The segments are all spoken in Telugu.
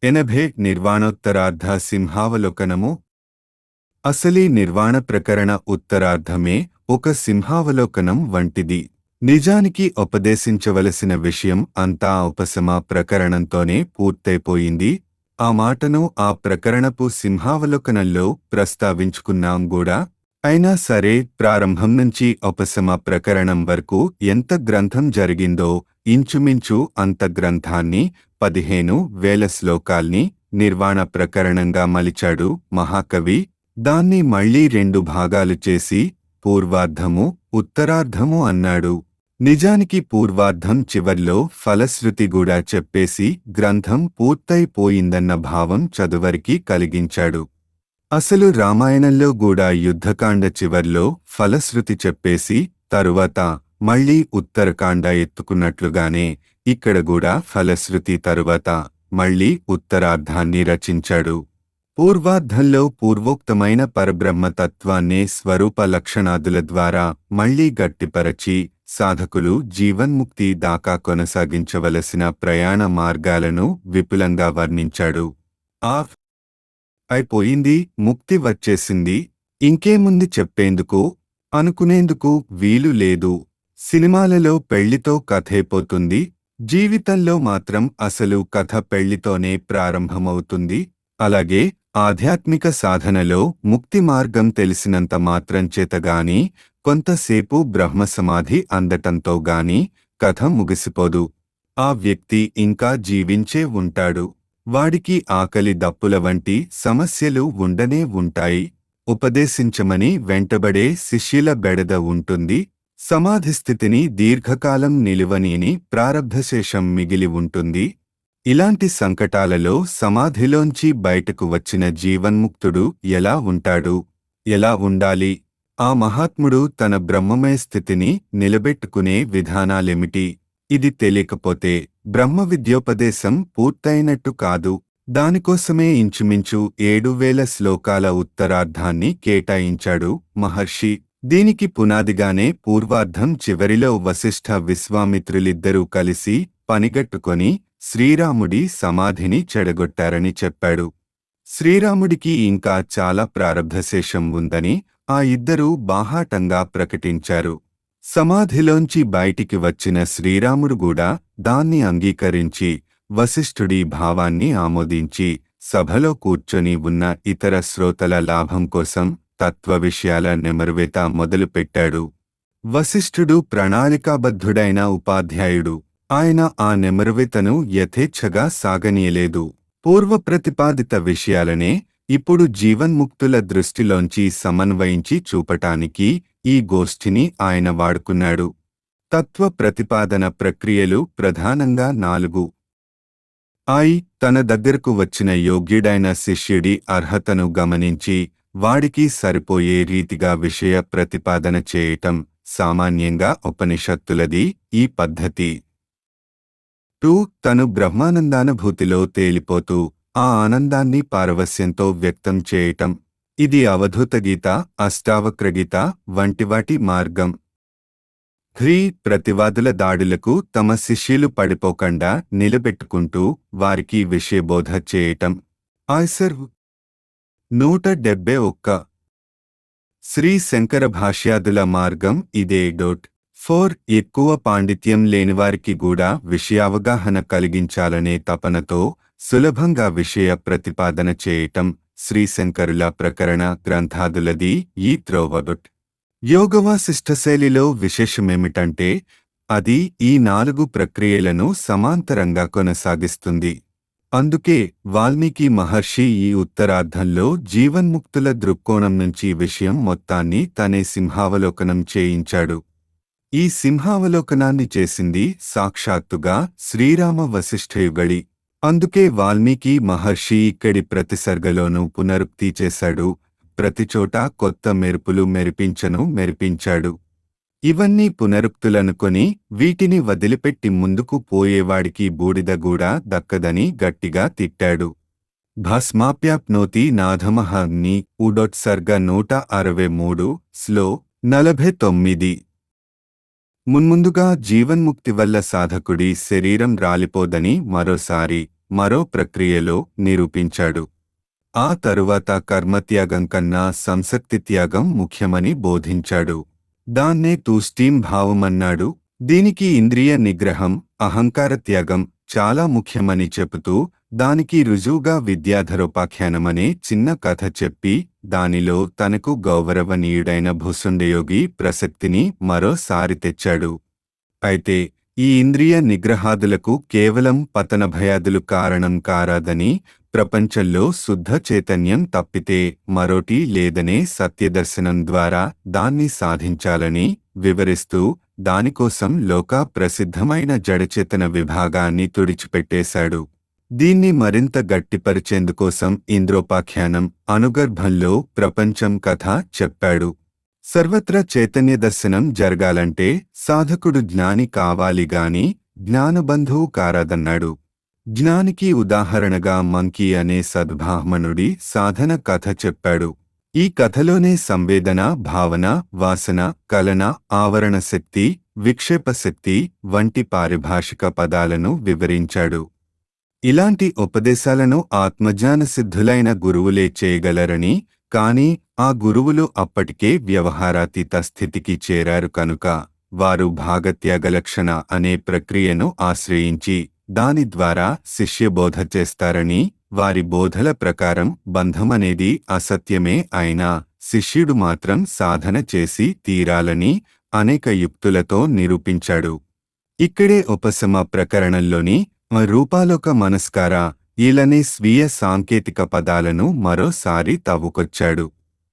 ఎనభై నిర్వాణోత్తరార్ధ సింహావలోకనము అసలీ నిర్వాణ ప్రకరణ ఉత్తరార్ధమే ఒక సింహావలోకనం వంటిది నిజానికి ఉపదేశించవలసిన విషయం అంతా ఉపశమ ప్రకరణంతోనే పూర్తయిపోయింది ఆ మాటను ఆ ప్రకరణపు సింహావలోకనంలో ప్రస్తావించుకున్నాం కూడా అయినా సరే ప్రారంభం నుంచి ఉపశమ ప్రకరణం వరకు ఎంత గ్రంథం జరిగిందో ఇంచుమించు అంత గ్రంథాన్ని పదిహేను వేల శ్లోకాల్ని నిర్వాణ ప్రకరణంగా మలిచాడు మహాకవి దాన్ని మళ్ళీ రెండు భాగాలు చేసి పూర్వార్ధము ఉత్తరార్ధము అన్నాడు నిజానికి పూర్వార్ధం చివర్లో ఫలశ్రుతి కూడా చెప్పేసి గ్రంథం పూర్తయిపోయిందన్న భావం చదువరికి కలిగించాడు అసలు రామాయణంలో కూడా యుద్ధకాండ చివర్లో ఫలశ్రుతి చెప్పేసి తరువాత మళ్ళీ ఉత్తరకాండ ఎత్తుకున్నట్లుగానే ఇక్కడ కూడా ఫలశ్రుతి తరువాత మళ్ళీ ఉత్తరార్ధాన్ని రచించాడు పూర్వార్ధంలో పూర్వోక్తమైన పరబ్రహ్మతత్వాన్నే స్వరూప లక్షణాదుల ద్వారా మళ్లీ గట్టిపరచి సాధకులు జీవన్ముక్తి దాకా కొనసాగించవలసిన ప్రయాణ మార్గాలను విపులంగా వర్ణించాడు ఆ అయిపోయింది ముక్తి వచ్చేసింది ఇంకేముంది చెప్పేందుకు అనుకునేందుకు వీలు లేదు సినిమాలలో పెళ్లితో కథైపోతుంది జీవితంలో మాత్రం అసలు కథ పెళ్లితోనే ప్రారంభమవుతుంది అలాగే ఆధ్యాత్మిక సాధనలో ముక్తి మార్గం తెలిసినంత మాత్రం చేతగాని కొంతసేపు బ్రహ్మసమాధి అందటంతో గాని కథ ముగిసిపోదు ఆ వ్యక్తి ఇంకా జీవించే ఉంటాడు వాడికి ఆకలి దప్పుల వంటి సమస్యలు ఉండనే ఉంటాయి ఉపదేశించమని వెంటబడే శిష్యుల బెడద ఉంటుంది సమాధిస్థితిని దీర్ఘకాలం నిలువనీని ప్రారబ్ధశేషం మిగిలి ఉంటుంది ఇలాంటి సంకటాలలో సమాధిలోంచి బయటకు వచ్చిన జీవన్ముక్తుడు ఎలా ఉంటాడు ఎలా ఉండాలి ఆ మహాత్ముడు తన బ్రహ్మమయ స్థితిని నిలబెట్టుకునే విధానాలేమిటి ఇది తెలియకపోతే బ్రహ్మ విద్యోపదేశం పూర్తయినట్టు కాదు దానికోసమే ఇంచుమించు ఏడు వేల శ్లోకాల ఉత్తరార్ధాన్ని కేటాయించాడు మహర్షి దీనికి పునాదిగానే పూర్వార్ధం చివరిలో వశిష్ఠ విశ్వామిత్రులిద్దరూ కలిసి పనిగట్టుకొని శ్రీరాముడి సమాధిని చెడగొట్టారని చెప్పాడు శ్రీరాముడికి ఇంకా చాలా ప్రారబ్ధశేషం ఉందని ఆ ఇద్దరూ బాహాటంగా ప్రకటించారు సమాధిలోంచి బయటికి వచ్చిన శ్రీరాముడు కూడా దాన్ని అంగీకరించి వశిష్ఠుడి భావాన్ని ఆమోదించి సభలో కూర్చొని ఉన్న ఇతర శ్రోతల లాభం కోసం తత్వ విషయాల నెమరువేత మొదలుపెట్టాడు వశిష్ఠుడు ప్రణాళికాబద్ధుడైన ఉపాధ్యాయుడు ఆయన ఆ నెమరువేతను యథేచ్ఛగా సాగనీయలేదు పూర్వ ప్రతిపాదిత విషయాలనే ఇప్పుడు జీవన్ముక్తుల దృష్టిలోంచి సమన్వయించి చూపటానికి ఈ గోష్ఠిని ఆయన వాడుకున్నాడు తత్వ ప్రతిపాదన ప్రక్రియలు ప్రధానంగా నాలుగు ఐ తన దగ్గరకు వచ్చిన యోగ్యుడైన శిష్యుడి అర్హతను గమనించి వాడికి సరిపోయే రీతిగా విషయ ప్రతిపాదన చేయటం సామాన్యంగా ఉపనిషత్తులది ఈ పద్ధతి టూ తను బ్రహ్మానందానుభూతిలో తేలిపోతూ ఆ ఆనందాన్ని పారవస్యంతో వ్యక్తం చేయటం ఇది అవధూత గీత అష్టావక్ర గీత వంటివాటి మార్గం హ్రీ ప్రతివాదుల దాడులకు తమ శిష్యులు పడిపోకుండా నిలబెట్టుకుంటూ వారికి విషయబోధ చేయటం ఆయ్సర్ నూట డెబ్బై ఒక్క శ్రీ శంకర భాష్యాదుల మార్గం ఇదే డోట్ ఫోర్ ఎక్కువ పాండిత్యం లేనివారికి కూడా విషయావగాహన కలిగించాలనే తపనతో సులభంగా విషయ ప్రతిపాదన చేయటం శ్రీశంకరుల ప్రకరణ గ్రంథాదులది ఈ త్రోవబుట్ యోగవాసిష్ఠ శైలిలో విశేషమేమిటంటే అది ఈ నాలుగు ప్రక్రియలను సమాంతరంగా కొనసాగిస్తుంది అందుకే వాల్మీకి మహర్షి ఈ ఉత్తరార్ధంలో జీవన్ముక్తుల దృక్కోణం నుంచి విషయం మొత్తాన్ని తనే సింహావలోకనం చేయించాడు ఈ సింహావలోకనాన్ని చేసింది సాక్షాత్తుగా శ్రీరామ వశిష్ఠయుగళి అందుకే వాల్మీకి మహర్షి ఇక్కడి ప్రతిసర్గలోనూ పునరుక్తి చేశాడు ప్రతిచోటా కొత్త మెరుపులు మెరిపించను మెరిపించాడు ఇవన్నీ పునరుక్తులనుకొని వీటిని వదిలిపెట్టి ముందుకు పోయేవాడికి బూడిదగూడా దక్కదని గట్టిగా తిట్టాడు భస్మాప్యాప్నోతి నాథమహ ని ఉడొట్సర్గ నూట అరవై మూడు స్లో నలభై తొమ్మిది మున్ముందుగా జీవన్ముక్తి వల్ల సాధకుడి శరీరం రాలిపోదని మరోసారి మరో ప్రక్రియలో నిరూపించాడు ఆ తరువాత కర్మత్యాగం కన్నా సంసక్తి త్యాగం ముఖ్యమని బోధించాడు దాన్నే తూష్టీం భావమన్నాడు దీనికి ఇంద్రియ నిగ్రహం అహంకార త్యాగం చాలా ముఖ్యమని చెబుతూ దానికి రుజువుగా విద్యాధరోపాఖ్యానమనే చిన్న కథ చెప్పి దానిలో తనకు గౌరవనీయుడైన భూసుండయోగి ప్రసక్తిని మరోసారి తెచ్చాడు అయితే ఈ ఇంద్రియ నిగ్రహాదులకు కేవలం పతన భయాదులు కారణం కారాదని ప్రపంచంలో శుద్ధ చైతన్యం తప్పితే మరోటి లేదనే సత్యదర్శనం ద్వారా దాన్ని సాధించాలని వివరిస్తూ దానికోసం లోక ప్రసిద్ధమైన జడచేతన విభాగాన్ని తుడిచిపెట్టేశాడు దీన్ని మరింత గట్టిపరిచేందుకోసం ఇంద్రోపాఖ్యానం అనుగర్భంలో ప్రపంచం కథ చెప్పాడు సర్వత్రా చైతన్య దర్శనం జరగాలంటే సాధకుడు జ్ఞాని కావాలి గాని జ్ఞానబంధువు కారాదన్నాడు జ్ఞానికి ఉదాహరణగా మంకీ అనే సద్బ్రాహ్మణుడి సాధన కథ చెప్పాడు ఈ కథలోనే సంవేదన భావన వాసన కలన ఆవరణ శక్తి విక్షేప శక్తి వంటి పారిభాషిక పదాలను వివరించాడు ఇలాంటి ఉపదేశాలను ఆత్మజ్ఞాన సిద్ధులైన గురువులే చేయగలరని కాని ఆ గురువులు అప్పటికే వ్యవహారాతీత స్థితికి చేరారు కనుక వారు భాగత్యాగలక్షణ అనే ప్రక్రియను ఆశ్రయించి దాని ద్వారా శిష్యబోధ చేస్తారని వారి బోధల ప్రకారం బంధమనేది అసత్యమే అయినా శిష్యుడు మాత్రం సాధన చేసి తీరాలని అనేక యుక్తులతో నిరూపించాడు ఇక్కడే ఉపశమ ప్రకరణంలోని రూపాలోక మనస్కార ఈలనే స్వీయ సాంకేతిక పదాలను మరోసారి తవ్వుకొచ్చాడు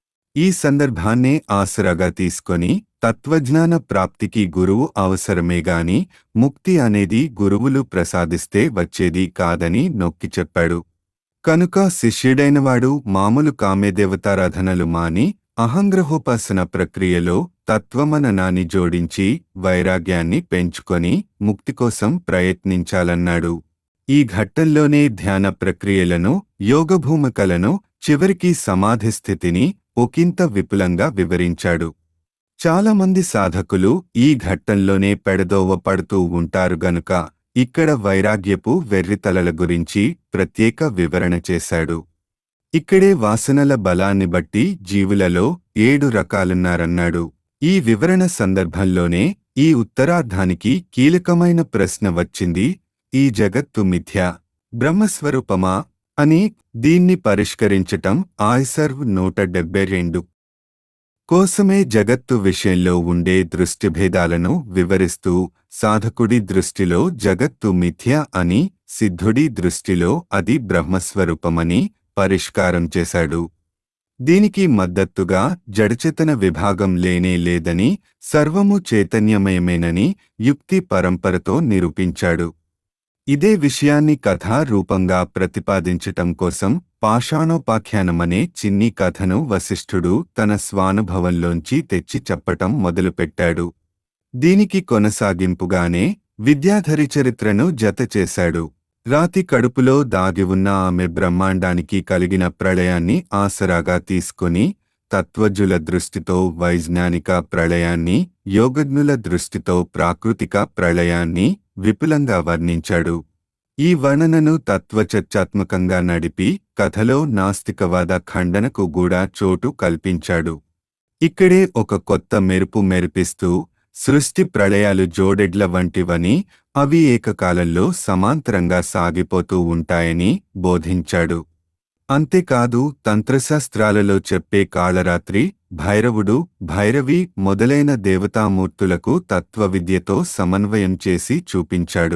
ఈ సందర్భాన్నే ఆసరాగా తీసుకొని తత్వజ్ఞాన ప్రాప్తికి గురువు అవసరమే గాని ముక్తి అనేది గురువులు ప్రసాదిస్తే వచ్చేది కాదని నొక్కి చెప్పాడు కనుక శిష్యుడైనవాడు మామూలు కామ్యదేవతారాధనలు మాని అహంగ్రహోపాసన ప్రక్రియలో తత్వమననాన్ని జోడించి వైరాగ్యాన్ని పెంచుకొని ముక్తి కోసం ప్రయత్నించాలన్నాడు ఈ ఘట్టంలోనే ధ్యాన ప్రక్రియలను యోగభూమికలను చివరికి సమాధి స్థితిని ఒకంత విపులంగా వివరించాడు చాలామంది సాధకులు ఈ ఘట్టంలోనే పెడదోవ పడుతూ ఉంటారు గనుక ఇక్కడ వైరాగ్యపు వెర్రితలల గురించి ప్రత్యేక వివరణ చేశాడు ఇక్కడే వాసనల బలాన్ని బట్టి జీవులలో ఏడు రకాలున్నారన్నాడు ఈ వివరణ సందర్భంలోనే ఈ ఉత్తరార్ధానికి కీలకమైన ప్రశ్న వచ్చింది ఈ జగత్తు మిథ్య బ్రహ్మస్వరూపమా అని దీన్ని పరిష్కరించటం ఆయ్సర్వ్ నూట డెబ్బై రెండు కోసమే జగత్తు విషయంలో ఉండే దృష్టిభేదాలను వివరిస్తూ సాధకుడి దృష్టిలో జగత్తు మిథ్య అని సిద్ధుడి దృష్టిలో అది బ్రహ్మస్వరూపమని పరిష్కారం చేశాడు దీనికి మద్దతుగా జడచేతన విభాగం లేనే లేదని సర్వము చైతన్యమయమేనని యుక్తి పరంపరతో నిరూపించాడు ఇదే విషయాన్ని కథారూపంగా ప్రతిపాదించటం కోసం పాషాణోపాఖ్యానమనే చిన్ని కథను వశిష్ఠుడు తన స్వానుభవంలోంచి తెచ్చి చెప్పటం మొదలుపెట్టాడు దీనికి కొనసాగింపుగానే విద్యాధరి చరిత్రను జతచేశాడు రాతి కడుపులో దాగి ఉన్న ఆమె బ్రహ్మాండానికి కలిగిన ప్రళయాన్ని ఆసరాగా తీసుకొని తత్వజ్ఞుల దృష్టితో వైజ్ఞానిక ప్రళయాన్ని యోగజ్ఞుల దృష్టితో ప్రాకృతిక ప్రళయాన్ని విపులంగా వర్ణించాడు ఈ వర్ణనను తత్వచర్చాత్మకంగా నడిపి కథలో నాస్తికవాద ఖండనకు కూడా చోటు కల్పించాడు ఇక్కడే ఒక కొత్త మెరుపు మెరిపిస్తూ సృష్టి ప్రళయాలు జోడెడ్ల వంటివని అవి ఏకకాలంలో సమాంతరంగా సాగిపోతూ ఉంటాయని బోధించాడు అంతేకాదు తంత్రశాస్త్రాలలో చెప్పే కాళరాత్రి భైరవుడు భైరవి మొదలైన దేవతామూర్తులకు తత్వవిద్యతో సమన్వయం చేసి చూపించాడు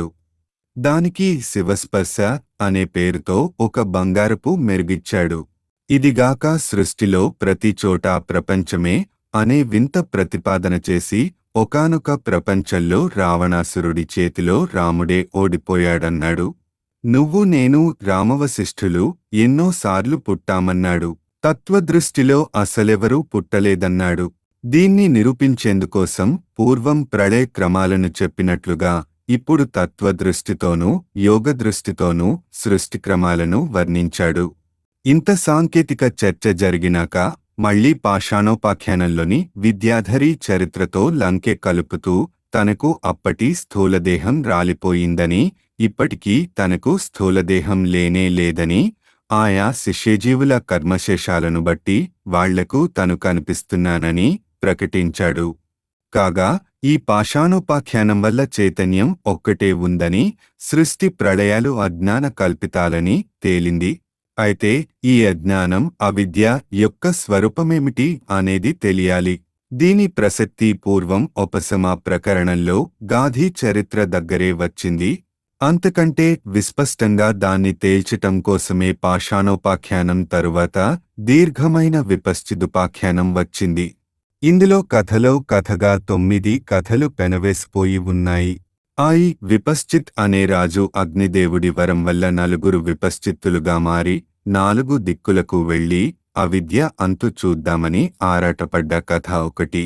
దానికి శివస్పర్శ అనే పేరుతో ఒక బంగారపు మెరుగిచ్చాడు ఇదిగాక సృష్టిలో ప్రతి చోటా ప్రపంచమే అనే వింత ప్రతిపాదన చేసి ఒకానొక ప్రపంచంలో రావణాసురుడి చేతిలో రాముడే ఓడిపోయాడన్నాడు నువ్వు నేను రామవశిష్ఠులు ఎన్నోసార్లు పుట్టామన్నాడు తత్వదృష్టిలో అసలెవరూ పుట్టలేదన్నాడు దీన్ని నిరూపించేందుకోసం పూర్వం ప్రళయ క్రమాలను చెప్పినట్లుగా ఇప్పుడు తత్వదృష్టితోనూ యోగదృష్టితోనూ సృష్టి క్రమాలను వర్ణించాడు ఇంత సాంకేతిక చర్చ జరిగినాక మళ్లీ పాషాణోపాఖ్యానంలోని విద్యాధరి చరిత్రతో లంకె కలుపుతూ తనకు అప్పటి స్థూలదేహం రాలిపోయిందని ఇప్పటికీ తనకు స్థూలదేహం లేనే లేదని ఆయా శిష్యజీవుల కర్మశేషాలను బట్టి వాళ్లకు తను కనిపిస్తున్నానని ప్రకటించాడు కాగా ఈ పాషాణోపాఖ్యానం వల్ల చైతన్యం ఒక్కటే ఉందని సృష్టి ప్రళయాలు అజ్ఞాన కల్పితాలని తేలింది అయితే ఈ అజ్ఞానం అవిద్య యొక్క స్వరూపమేమిటి అనేది తెలియాలి దీని ప్రసక్తి పూర్వం ఉపశమ ప్రకరణంలో గాధీ చరిత్ర దగ్గరే వచ్చింది అంతకంటే విస్పష్టంగా దాన్ని తేల్చటం కోసమే పాషాణోపాఖ్యానం తరువాత దీర్ఘమైన విపశ్చిదుపాఖ్యానం వచ్చింది ఇందులో కథలో కథగా తొమ్మిది కథలు పెనవేసిపోయి ఉన్నాయి ఆయి విపశ్చిత్ అనే రాజు అగ్నిదేవుడి వరం వల్ల నలుగురు విపశ్చిత్తులుగా మారి నాలుగు దిక్కులకు వెళ్లి అవిద్య అంతు చూద్దామని ఆరాటపడ్డ కథ ఒకటి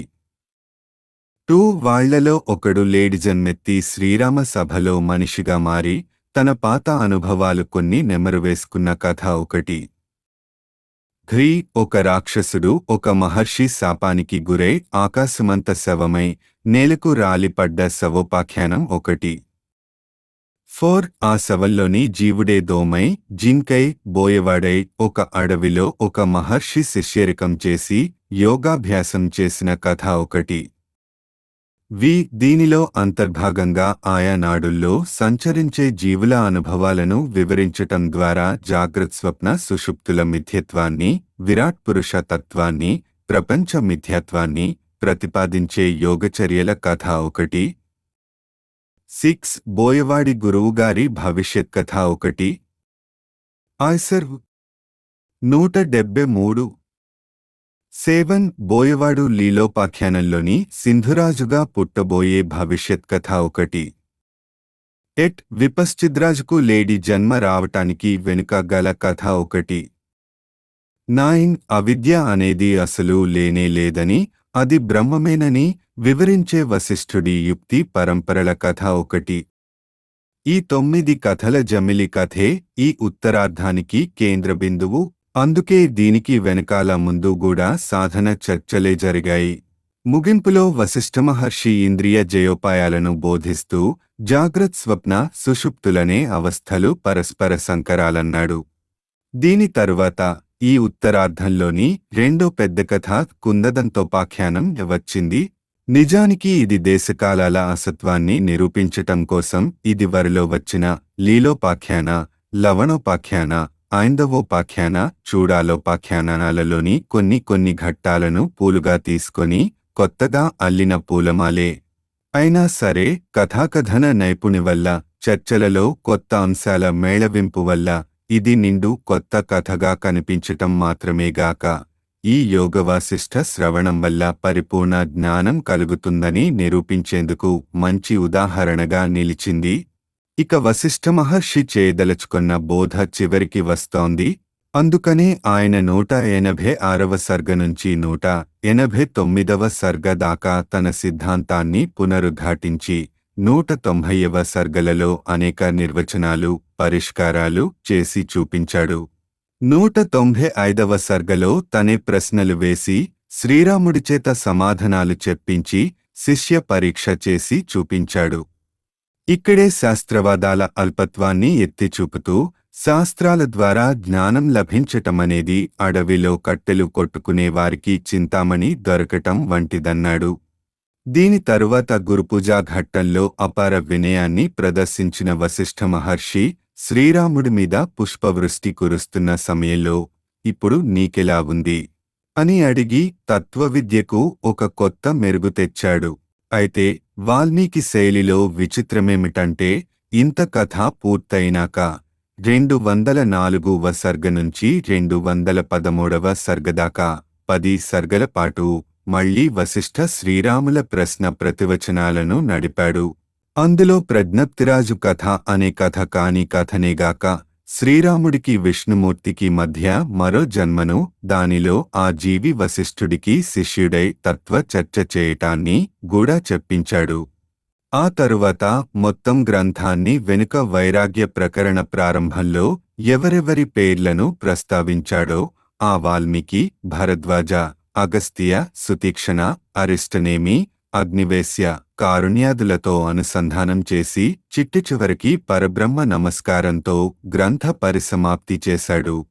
టూ వాళ్లలో ఒకడు లేడి జన్మెత్తి శ్రీరామ సభలో మనిషిగా మారి తన పాత అనుభవాలు కొన్ని నెమరువేసుకున్న కథ ఒకటి ఘ్రీ ఒక రాక్షసుడు ఒక మహర్షి శాపానికి గురై ఆకాశమంత శవమై నేలకు రాలిపడ్డ శవోపాఖ్యానం ఒకటి ఫోర్ ఆ శవంలోని జీవుడే దోమై జింకై బోయవాడై ఒక అడవిలో ఒక మహర్షి శిష్యరికం చేసి యోగాభ్యాసం చేసిన కథ ఒకటి వి దీనిలో అంతర్భాగంగా ఆయా నాడుల్లో సంచరించే జీవుల అనుభవాలను వివరించటం ద్వారా జాగ్రత్త స్వప్న సుషుప్తుల మిథ్యత్వాన్ని విరాట్ పురుష తత్వాన్ని ప్రపంచ మిథ్యత్వాన్ని ప్రతిపాదించే యోగచర్యల కథ ఒకటి సిక్స్ బోయవాడి గురువుగారి భవిష్యత్ కథ ఒకటి ఆయ్సర్ నూట డెబ్బె మూడు సేవన్ బోయవాడు లీలోపాఖ్యానంలోని సింధురాజుగా పుట్టబోయే భవిష్యత్ కథ ఒకటి ఎట్ విపశ్చిద్రాజుకు లేడి జన్మ రావటానికి వెనుక గల కథ ఒకటి నైన్ అవిద్య అనేది అసలు లేనే లేదని అది బ్రహ్మమేనని వివరించే వశిష్ఠుడి యుక్తి పరంపరల కథ ఒకటి ఈ తొమ్మిది కథల జమిలి కథే ఈ ఉత్తరార్ధానికి కేంద్ర బిందువు అందుకే దీనికి వెనకాల ముందు కూడా సాధన చర్చలే జరిగాయి ముగింపులో వశిష్ఠ మహర్షి ఇంద్రియ జయోపాయాలను బోధిస్తూ జాగ్రత్ స్వప్న సుషుప్తులనే అవస్థలు పరస్పర సంకరాలన్నాడు దీని తరువాత ఈ ఉత్తరార్ధంలోని రెండో పెద్ద కథ కుందదంతోపాఖ్యానం వచ్చింది నిజానికి ఇది దేశకాలాల అసత్వాన్ని నిరూపించటం కోసం ఇది వరలో వచ్చిన లీలోపాఖ్యాన లవణోపాఖ్యాన ఐందవోపాఖ్యాన చూడాలోపాఖ్యానాలలోని కొన్ని కొన్ని ఘట్టాలను పూలుగా తీసుకొని కొత్తగా అల్లిన పూలమాలే అయినా సరే కథాకథన నైపుణి వల్ల చర్చలలో కొత్త అంశాల మేళవింపు వల్ల ఇది నిండు కొత్త కథగా కనిపించటం మాత్రమేగాక ఈ యోగవాసిష్ఠ శ్రవణం వల్ల పరిపూర్ణ జ్ఞానం కలుగుతుందని నిరూపించేందుకు మంచి ఉదాహరణగా నిలిచింది ఇక వశిష్ఠ మహర్షి చేయదలుచుకున్న బోధ చివరికి వస్తోంది అందుకనే ఆయన నూట ఎనభై ఆరవ సర్గ నుంచి నూట ఎనభై తొమ్మిదవ సర్గ దాకా తన సిద్ధాంతాన్ని పునరుద్ఘాటించి నూట తొంభైవ సర్గలలో అనేక నిర్వచనాలు పరిష్కారాలు చేసి చూపించాడు నూట తొంభై ఐదవ సర్గలో తనే ప్రశ్నలు వేసి శ్రీరాముడి చేత సమాధానాలు చెప్పించి శిష్య పరీక్ష చేసి చూపించాడు ఇక్కడే శాస్త్రవాదాల అల్పత్వాన్ని ఎత్తిచూపుతూ శాస్త్రాల ద్వారా జ్ఞానం లభించటమనేది అడవిలో కట్టెలు కొట్టుకునే వారికి చింతామణి దొరకటం వంటిదన్నాడు దీని తరువాత గురుపూజా ఘట్టంలో అపార వినయాన్ని ప్రదర్శించిన వశిష్ఠ మహర్షి శ్రీరాముడి మీద పుష్పవృష్టి కురుస్తున్న సమయంలో ఇప్పుడు నీకెలా ఉంది అని అడిగి తత్వవిద్యకు ఒక కొత్త మెరుగు తెచ్చాడు అయితే వాల్మీకి శైలిలో విచిత్రమేమిటంటే ఇంత కథ పూర్తయినాక రెండు వందల నాలుగువ సర్గ నుంచి రెండు వందల పదమూడవ సర్గదాకా పది సర్గల పాటు మళ్లీ వశిష్ఠ శ్రీరాముల ప్రశ్న ప్రతివచనాలను నడిపాడు అందులో ప్రజ్ఞప్తిరాజు కథ అనే కథ కాని కథనేగాక శ్రీరాముడికి విష్ణుమూర్తికి మధ్య మరో జన్మను దానిలో ఆ జీవి వశిష్ఠుడికి శిష్యుడై తత్వ చర్చ చేయటాన్ని కూడా చెప్పించాడు ఆ తరువాత మొత్తం గ్రంథాన్ని వెనుక వైరాగ్య ప్రకరణ ప్రారంభంలో ఎవరెవరి పేర్లను ప్రస్తావించాడో ఆ వాల్మీకి భరద్వాజ అగస్త్య సుతీక్షణ అరిష్టనేమి అగ్నివేశ్య కారుణ్యాదులతో అనుసంధానం చేసి చిట్టి చివరికి పరబ్రహ్మ నమస్కారంతో గ్రంథ పరిసమాప్తి చేశాడు